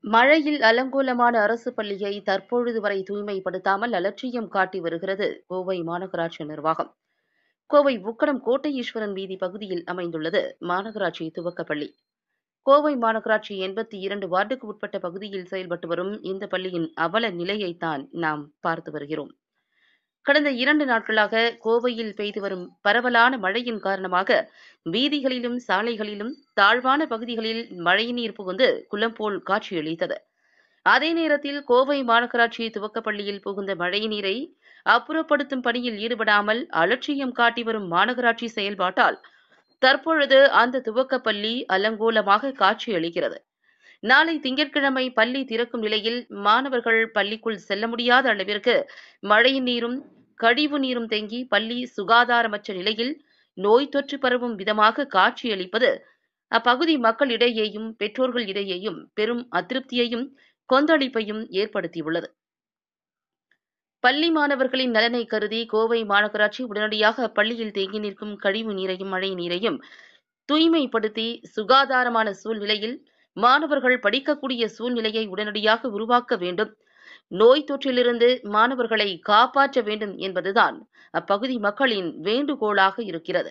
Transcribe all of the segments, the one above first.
மழையில் அலங்கோலமான அரசு பள்ளியை தற்பொழுது வரை தூய்மைப்படுத்தாமல் அலட்சியம் காட்டி வருகிறது கோவை மாநகராட்சி நிர்வாகம் கோவை உக்கடம் கோட்டை ஈஸ்வரன் வீதி பகுதியில் அமைந்துள்ளது மாநகராட்சி துவக்கப்பள்ளி கோவை மாநகராட்சி எண்பத்தி இரண்டு வார்டுக்கு உட்பட்ட பகுதியில் செயல்பட்டு வரும் இந்த பள்ளியின் அவல நிலையைத்தான் நாம் பார்த்து வருகிறோம் கடந்த இரண்டு நாட்களாக கோவையில் பெய்து வரும் பரவலான மழையின் காரணமாக வீதிகளிலும் சாலைகளிலும் தாழ்வான பகுதிகளில் மழைநீர் புகுந்து குளம் போல் காட்சியளித்தது அதே நேரத்தில் கோவை மாநகராட்சி துவக்கப்பள்ளியில் புகுந்த மழைநீரை அப்புறப்படுத்தும் பணியில் ஈடுபடாமல் அலட்சியம் காட்டி வரும் மாநகராட்சி செயல்பாட்டால் தற்பொழுது அந்த துவக்கப்பள்ளி அலங்கோலமாக காட்சியளிக்கிறது நாளை திங்கட்கிழமை பள்ளி திறக்கும் நிலையில் மாணவர்கள் பள்ளிக்குள் செல்ல முடியாத அளவிற்கு மழையின் நீரும் கழிவு நீரும் தேங்கி பள்ளி சுகாதாரமற்ற நிலையில் நோய் தொற்று பரவும் விதமாக காட்சியளிப்பது அப்பகுதி மக்களிடையேயும் பெற்றோர்கள் இடையேயும் பெரும் அதிருப்தியையும் கொந்தளிப்பையும் ஏற்படுத்தியுள்ளது பள்ளி மாணவர்களின் நலனை கருதி கோவை மாநகராட்சி உடனடியாக அப்பள்ளியில் தேங்கி நிற்கும் கழிவு நீரையும் மழை நீரையும் தூய்மைப்படுத்தி சுகாதாரமான சூழ்நிலையில் மாணவர்கள் படிக்கக்கூடிய சூழ்நிலையை உடனடியாக உருவாக்க வேண்டும் நோய் தொற்றிலிருந்து மாணவர்களை காப்பாற்ற வேண்டும் என்பதுதான் அப்பகுதி மக்களின் வேண்டுகோளாக இருக்கிறது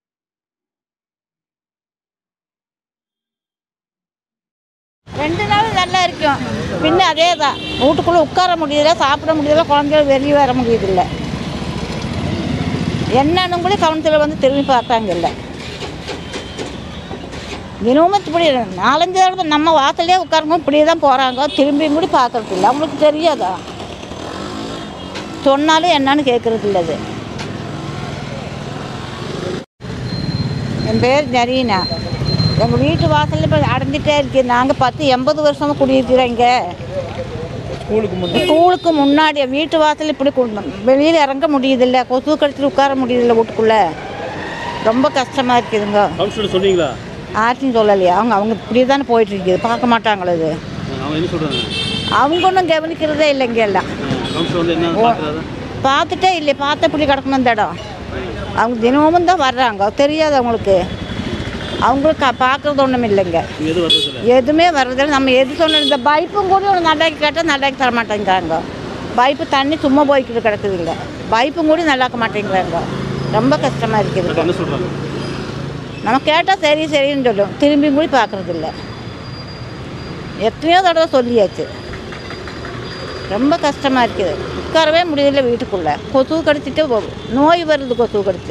ரெண்டு நாள் நல்லா இருக்கும் பின்ன அதே தான் வீட்டுக்குள்ளே உட்கார முடியல சாப்பிட முடியல குழந்தைகள் வெளியே வர முடியதில்ல என்னன்னு கூட கவனத்தில் வந்து திரும்பி பார்த்தாங்க இல்லை தினமும் இப்படி நாலஞ்சு தடவை நம்ம வாசல்லே உட்காருங்க இப்படியே தான் போகிறாங்க திரும்பியும் கூட பார்க்கறது இல்லை அவங்களுக்கு தெரியாதா சொன்னாலும் என்னன்னு கேட்கறது இல்லை அது என் பேர் ஜரீனா எங்கள் வீட்டு வாசலில் இப்போ அடைஞ்சிட்டே இருக்கு நாங்கள் பத்து எண்பது வருஷமாக குடியிருக்கிறோம் இங்கே ஸ்கூலுக்கு முன்னாடி ஸ்கூலுக்கு முன்னாடி வீட்டு வாசல் இப்படி வெளியில் இறங்க முடியுதில்ல கொசு கடிச்சிட்டு உட்கார முடியுதில்ல வீட்டுக்குள்ளே ரொம்ப கஷ்டமாக இருக்குதுங்க கவுன்சிலர் சொன்னீங்களா ஆர்ட்டின்னு சொல்லலையா அவங்க அவங்க இப்படி தானே போயிட்டு இருக்குது பார்க்க மாட்டாங்களே இது அவங்க என்ன சொல்கிறாங்க அவங்க ஒன்றும் கவனிக்கிறதே இல்லை இங்கே எல்லாம் கவுன்சிலர் வந்து என்ன பார்க்குறாரு பார்த்துட்டே இல்லை பார்த்த இப்படி கிடக்கணும் இந்த இடம் அவங்க தினமும் தான் வர்றாங்க தெரியாது அவங்களுக்கு அவங்களுக்கு பார்க்குறது ஒன்றும் இல்லைங்க நீங்கள் எதுவும் வர்றதில்ல எதுவுமே வர்றதில்ல நம்ம எது சொன்ன இந்த பைப்பும் கூட ஒரு நல்லாக்கி கேட்டால் நல்லாக்கி தர மாட்டேங்கிறாங்க பைப்பு தண்ணி சும்மா போய்க்கிட்டு கிடக்குது இல்லை பைப்பும் கூட நல்லாக்க மாட்டேங்கிறாங்க ரொம்ப கஷ்டமாக இருக்குது என்ன சொல்கிறாங்க நம்ம கேட்டால் சரி சரின்னு சொல்லும் திரும்பியும் கூட பார்க்குறது இல்லை எத்தனையோ தடவை சொல்லியாச்சு ரொம்ப கஷ்டமாக இருக்குது உட்காரவே முடியல வீட்டுக்குள்ளே கொசு கடிச்சிட்டு போகும் நோய் வருது கொசு கடிச்சு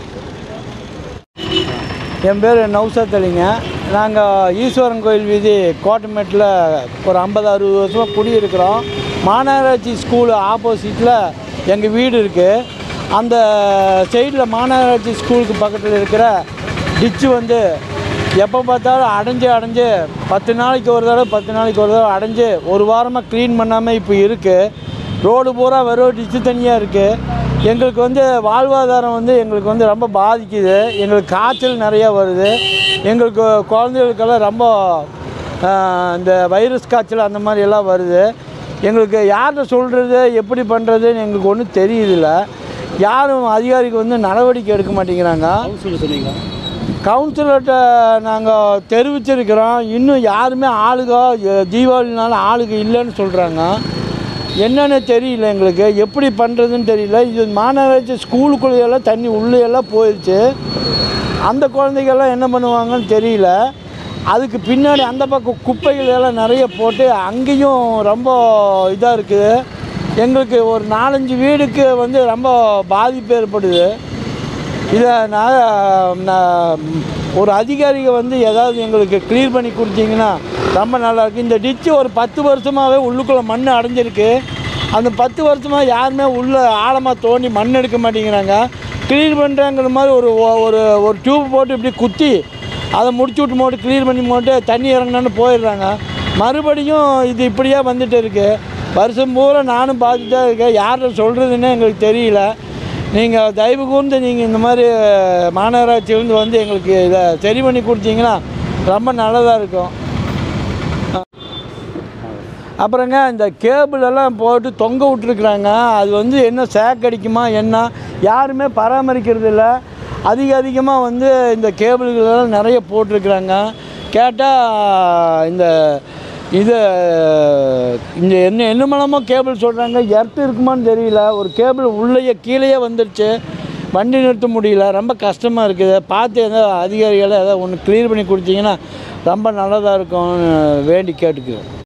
என் பேர் நௌசத் அலிங்க நாங்கள் ஈஸ்வரன் கோயில் வீதி கோட்டமேட்டில் ஒரு ஐம்பது அறுபது வருஷமாக குடியிருக்கிறோம் மாநகராட்சி ஸ்கூலு ஆப்போசிட்டில் எங்கள் வீடு இருக்குது அந்த சைடில் மாநகராட்சி ஸ்கூலுக்கு பக்கத்தில் இருக்கிற டிச்சு வந்து எப்போ பார்த்தாலும் அடைஞ்சு அடைஞ்சு பத்து நாளைக்கு ஒரு தடவை பத்து நாளைக்கு ஒரு தடவை அடைஞ்சு ஒரு வாரமாக க்ளீன் பண்ணாமல் இப்போ இருக்குது ரோடு பூரா வெறும் டிச்சு தனியாக இருக்குது எங்களுக்கு வந்து வாழ்வாதாரம் வந்து எங்களுக்கு வந்து ரொம்ப பாதிக்குது எங்களுக்கு காய்ச்சல் நிறையா வருது எங்களுக்கு குழந்தைகளுக்கெல்லாம் ரொம்ப ஆஹ், இந்த வைரஸ் காய்ச்சல் அந்த மாதிரி எல்லாம் வருது எங்களுக்கு யார்கிட்ட சொல்கிறது எப்படி பண்ணுறதுன்னு எங்களுக்கு ஒன்றும் தெரியுதில்ல யாரும் அதிகாரிக்கு வந்து நடவடிக்கை எடுக்க மாட்டேங்கிறாங்க கவுன்சிலர் சொன்னீங்களா கவுன்சிலர்கிட்ட நாங்கள் தெரிவிச்சிருக்கிறோம் இன்னும் யாருமே ஆளுக எ- தீபாவளினால ஆளுக இல்லைன்னு சொல்கிறாங்க என்னன்னு தெரியல எங்களுக்கு எப்படி பண்ணுறதுன்னு தெரியல இது மாநகராட்சி ஸ்கூலுக்குள்ளேயெல்லாம் தண்ணி உள்ளே எல்லாம் போயிடுச்சு அந்த குழந்தைகள்லாம் என்ன பண்ணுவாங்கன்னு தெரியல அதுக்கு பின்னாடி அந்த பக்கம் குப்பைகள் எல்லாம் நிறைய போட்டு அங்கேயும் ரொம்ப இதாக இருக்குது எங்களுக்கு ஒரு நாலஞ்சு வீடுக்கு வந்து ரொம்ப பாதிப்பு ஏற்படுது இதை நான் நான் ஒரு அதிகாரிக வந்து ஏதாவது எங்களுக்கு க்ளியர் பண்ணி கொடுத்தீங்கன்னா ரொம்ப நல்லா இருக்கு இந்த டிச்சு ஒரு பத்து வருஷமாகவே உள்ளுக்குள்ளே மண் அடைஞ்சிருக்கு அந்த பத்து வருஷமாக யாருமே உள்ளே ஆழமாக தோண்டி மண் எடுக்க மாட்டேங்கிறாங்க க்ளீன் பண்ணுறாங்கிற மாதிரி ஒரு ஒ- ஒரு ஒரு டியூப் போட்டு இப்படி குத்தி அதை முடிச்சு விட்டு போட்டு க்ளீன் பண்ணி போட்டு தண்ணி இறங்கினான்னு போயிடுறாங்க மறுபடியும் இது இப்படியே வந்துட்டு இருக்கு வருஷம் பூரா நானும் பார்த்துட்டு தான் இருக்கேன் யார்கிட்ட சொல்கிறதுன்னு எங்களுக்கு தெரியல நீங்கள் தயவு கூர்ந்து நீங்கள் இந்த மாதிரி மாநகராட்சியிலேருந்து வந்து எங்களுக்கு இதை சரி பண்ணி கொடுத்தீங்கன்னா ரொம்ப நல்லதாக இருக்கும் அப்புறங்க இந்த கேபிள் எல்லாம் போட்டு தொங்க விட்ருக்குறாங்க அது வந்து என்ன சேக் அடிக்குமா என்ன யாருமே பராமரிக்கிறது இல்லை அதிக அதிகமாக வந்து இந்த கேபிள்கள் எல்லாம் நிறைய போட்டிருக்கிறாங்க கேட்டால் இந்த இது இந்த என்ன என்ன மூலமோ கேபிள் சொல்கிறாங்க எர்த்து இருக்குமான்னு தெரியல ஒரு கேபிள் உள்ளேயே கீழேயே வந்துடுச்சு வண்டி நிறுத்த முடியல ரொம்ப கஷ்டமாக இருக்குது பார்த்து ஏதோ அதிகாரிகளை ஏதோ ஒன்று க்ளியர் பண்ணி கொடுத்தீங்கன்னா ரொம்ப நல்லதாக இருக்கும்னு வேண்டி கேட்டுக்கிறேன்